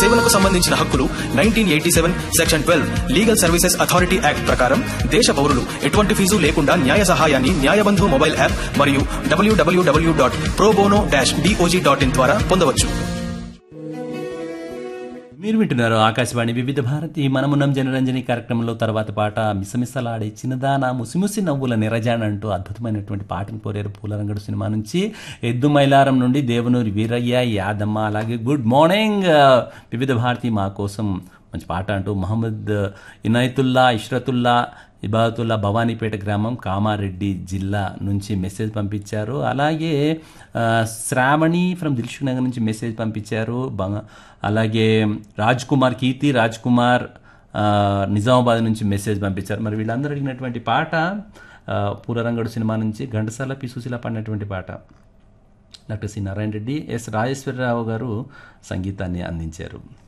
సేవలకు సంబంధించిన హక్కులు nineteen eighty seven section twelve legal services authority act ప్రకారం దేశ పౌరులు ఎటువంటి ఫీజు లేకుండా న్యాయ సహాయాన్ని న్యాయబంధు మొబైల్ యాప్ మరియు డబ్ల్యూడబ్ల్యూడబ్ల్యూ dot pro bono dash DOJ dot in ద్వారా పొందవచ్చు మీరు వింటున్నారు ఆకాశవాణి వివిధ భారతి మనమున్నం జనరంజని కార్యక్రమంలో తర్వాత పాట మిసమిసలాడే చిన్నదాన ముసిముసి నవ్వుల నిరజాన్ అంటూ అద్భుతమైనటువంటి పాటను కోరారు పూలరంగడు సినిమా నుంచి ఎద్దు మైలారం నుండి దేవనూరి వీరయ్య యాదమ్మ అలాగే గుడ్ మార్నింగ్ ఆ, వివిధ భారతి మా కోసం మంచి పాట అంటూ మహమ్మద్ ఇనాయతుల్లా ఇష్రతుల్లా ఇబాదతుల్లా భవానీపేట గ్రామం కామారెడ్డి జిల్లా నుంచి మెసేజ్ పంపించారు అలాగే ఆ, శ్రావణి ఫ్రమ్ దిల్షుక్ నగర్ నుంచి మెసేజ్ పంపించారు బంగ- అలాగే రాజ్ కుమార్ కీర్తి రాజ్ కుమార్ ఆ, నిజామాబాద్ నుంచి మెసేజ్ పంపించారు మరి వీళ్ళందరూ అడిగినటువంటి పాట ఆ, పూలరంగడు సినిమా నుంచి ఘంటసాల పి సుశీల పాడినటువంటి పాట doctor C Narayana Reddy S Rajeswararao గారు సంగీతాన్ని అందించారు